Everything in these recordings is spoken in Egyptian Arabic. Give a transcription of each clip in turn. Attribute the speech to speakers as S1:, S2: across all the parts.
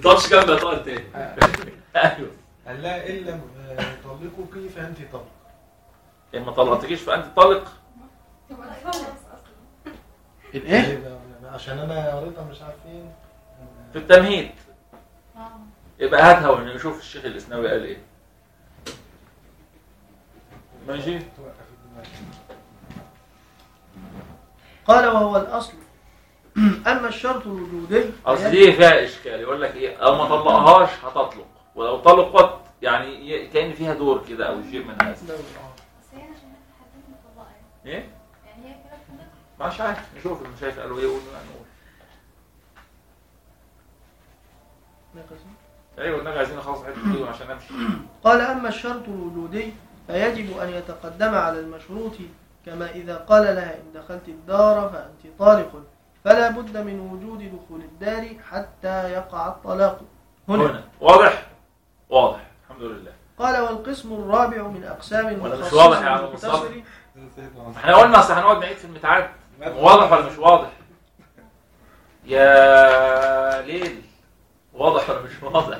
S1: تقعدش جنبي طالب تاني ايوه
S2: قال لها ان لم آه، يطلقك فانت طلق
S1: ان ما طلقتكيش فانت طالق
S3: تبقى خلاص اصلا
S4: الايه
S2: يبقى عشان انا قريتها مش عارف فين
S1: في التمهيد
S3: اه
S1: يبقى هاتها ونشوف الشيخ الاسناوي قال ايه ماشي
S2: توقف دماغي.
S5: قال وهو الأصل أما الشرط الوجودي
S1: اصل
S5: فيجب-
S1: دي فيها اشكال يقول لك ايه او ما طلقهاش هتطلق ولو طلقت يعني ي- كان فيها دور كده او شيء من هذا
S3: بس هي عشان هي حدين مطلقه يعني
S1: ايه
S3: يعني هي كده خدتها
S1: مش عارف نشوف المشايخ قالوا ايه ونقول ايوه النبي عايزين نخلص الحته دي عشان امشي
S5: قال أما الشرط الوجودي فيجب أن يتقدم على المشروط كما إذا قال لها إن دخلت الدار فأنت طالق فلا بد من وجود دخول الدار حتى يقع الطلاق هنا
S1: هنا واضح واضح الحمد لله
S5: قال والقسم الرابع من أقسام
S1: ولا مش
S5: المخصص
S1: واضح يا عم
S5: المتصل
S2: سيدنا
S1: احنا قلنا اصل هنقعد نعيد في المتعاد واضح ولا مش واضح يا ليل واضح ولا مش واضح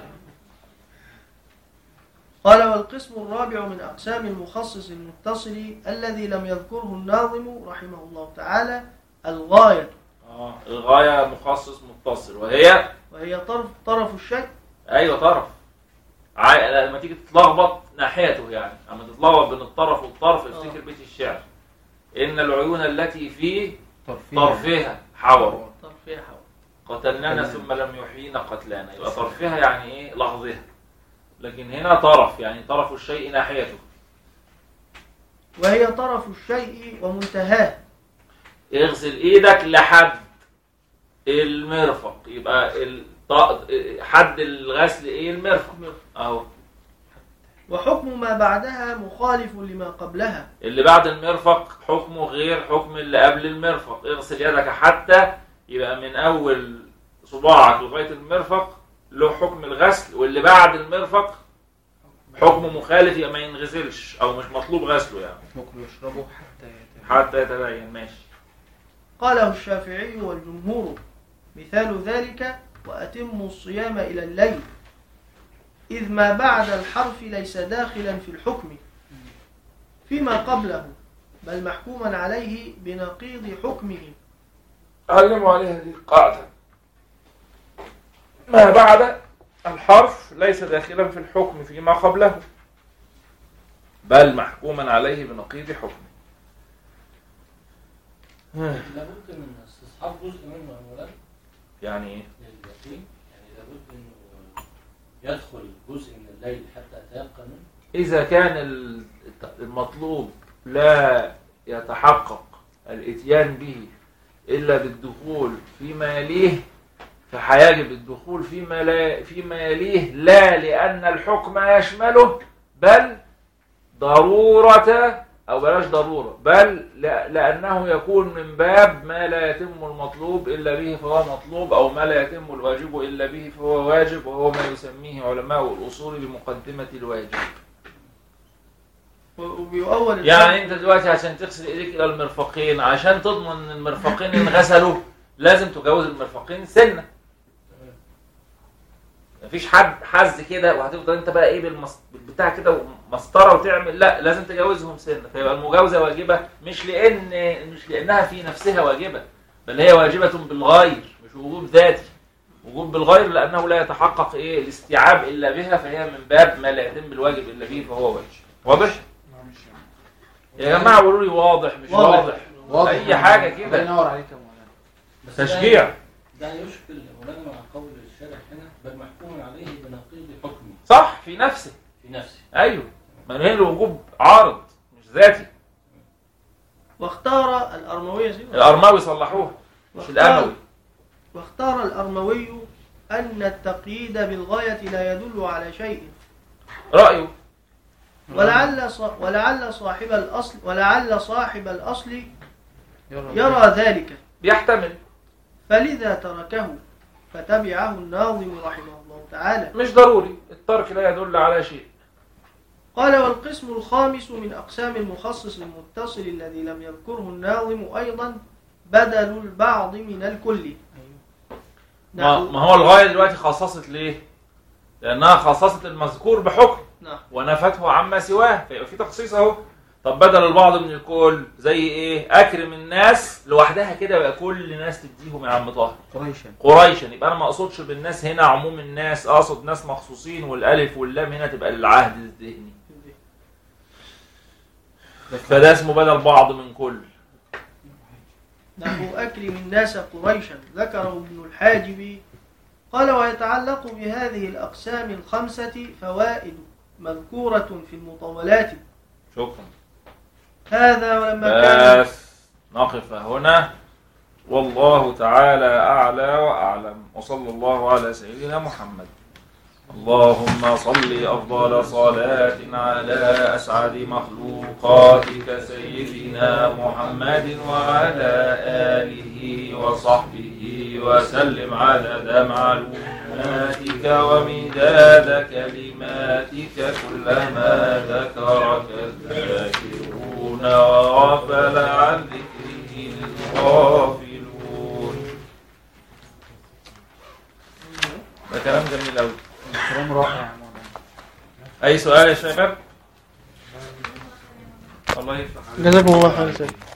S5: قال والقسم الرابع من أقسام المخصص المتصل الذي لم يذكره الناظم رحمه الله تعالى الغاية
S1: اه الغايه مخصص متصل وهي
S5: وهي طرف طرف الشيء
S1: ايوه طرف عاي... لما تيجي تتلخبط ناحيته يعني اما تتلخبط بين الطرف والطرف افتكر بيت الشعر ان العيون التي في طرفها حور
S5: طرفها حول
S1: قتلنانا ثم لم يحيينا قتلانا يبقى طرفها يعني ايه لحظها لكن هنا طرف يعني طرف الشيء ناحيته
S5: وهي طرف الشيء ومنتهاه
S1: اغسل ايدك لحد المرفق يبقى الط... حد الغسل ايه المرفق اهو
S5: وحكم ما بعدها مخالف لما قبلها
S1: اللي بعد المرفق حكمه غير حكم اللي قبل المرفق اغسل يدك حتى يبقى من اول صباعك لغايه المرفق له حكم الغسل واللي بعد المرفق حكمه مخالف يبقى ما ينغسلش او مش مطلوب غسله يعني
S4: ممكن يشربوا حتى يتبين.
S1: حتى يتبين ماشي
S5: قاله الشافعي والجمهور مثال ذلك وأتموا الصيام إلى الليل إذ ما بعد الحرف ليس داخلا في الحكم فيما قبله بل محكوما عليه بنقيض حكمه
S1: علموا عليها دي قاعدة ما بعد الحرف ليس داخلا في الحكم فيما قبله بل محكوما عليه بنقيض حكمه
S6: لابد من استصحاب جزء منه اولا
S1: يعني ايه
S6: لليقين يعني لابد انه يدخل جزء من الليل حتى اتيقن منه
S1: إذا كان ال- المطلوب لا يتحقق الإتيان به إلا بالدخول فيما يليه فهيجب الدخول فيما لا فيما يليه لا لأن الحكم يشمله بل ضرورة أو بلاش ضرورة بل لا- لأنه يكون من باب ما لا يتم المطلوب إلا به فهو مطلوب أو ما لا يتم الواجب إلا به فهو واجب وهو ما يسميه علماء الأصول بمقدمة الواجب
S5: وبيؤول
S1: يعني انت دلوقتي عشان تغسل ايديك الى المرفقين عشان تضمن ان المرفقين انغسلوا لازم تجاوز المرفقين سنه مفيش حد حز كده وهتفضل انت بقى ايه بالمس... بالبتاع كده ومسطره وتعمل لا لازم تجاوزهم سنه فيبقى المجاوزه واجبه مش لان مش لانها في نفسها واجبه بل هي واجبه بالغير مش وجوب ذاتي وجوب بالغير لانه لا يتحقق ايه الاستيعاب الا بها فهي من باب ما لا يتم الواجب الا به فهو واجب واضح يا جماعه قولوا لي واضح مش
S5: واضح.
S1: واضح,
S4: واضح
S1: اي حاجه
S4: الله
S1: كده
S4: ينور عليك يا مولانا
S6: بس ده-
S1: تشجيع
S6: ده يشكل مولانا مع قول الشارع هنا بل محكوم عليه بنقيض حكمه
S1: صح في نفسه
S6: في نفسه
S1: ايوه ما هنا الوجوب عارض مش ذاتي
S5: واختار الأرموي سيدنا
S1: الارماوي صلحوها مش الاموي
S5: واختار الأرموي أن التقييد بالغاية لا يدل على شيء
S1: رايه
S5: ولعل ص... ولعل صاحب الأصل ولعل صاحب الأصل
S4: يرى
S5: يرى ذلك
S1: بيحتمل
S5: فلذا تركه فتبعه الناظم رحمه الله تعالى
S1: مش ضروري الترك لا يدل على شيء
S5: قال والقسم الخامس من أقسام المخصص المتصل الذي لم يذكره الناظم أيضا بدل البعض من الكل
S1: ما,
S5: نحو
S1: ما هو الغاية دلوقتي خصصت ليه؟ لأنها خصصت المذكور بحكم
S5: نعم
S1: ونفته عما سواه فيبقى في تخصيص أهو طب بدل البعض من الكل زي إيه؟ أكرم الناس لوحدها كده يبقى كل الناس تديهم يا عم طاهر
S4: قريشا
S1: قريشا يبقى أنا ما أقصدش بالناس هنا عموم الناس أقصد ناس مخصوصين والألف واللام هنا تبقى للعهد الذهني فده اسمه بدل بعض من كل
S5: نحو أكرم الناس قريشا ذكره ابن الحاجب قال ويتعلق بهذه الأقسام الخمسة فوائد مذكورة في المطولات
S1: شكرا
S5: هذا ولما كان
S1: بس نقف هنا والله تعالى أعلى وأعلم وصلى الله على سيدنا محمد اللهم صل أفضل صلاة على أسعد مخلوقاتك سيدنا محمد وعلى آله وصحبه وسلم عدد معلوماتك ومداد كلماتك كلما ذكرك الذاكرون وغفل عن ذكره الغافلون ده كلام جميل أوي
S4: كلام رائع يا مولانا
S1: أي سؤال يا شباب؟ الله يفتح عليك
S5: جزاكم الله خير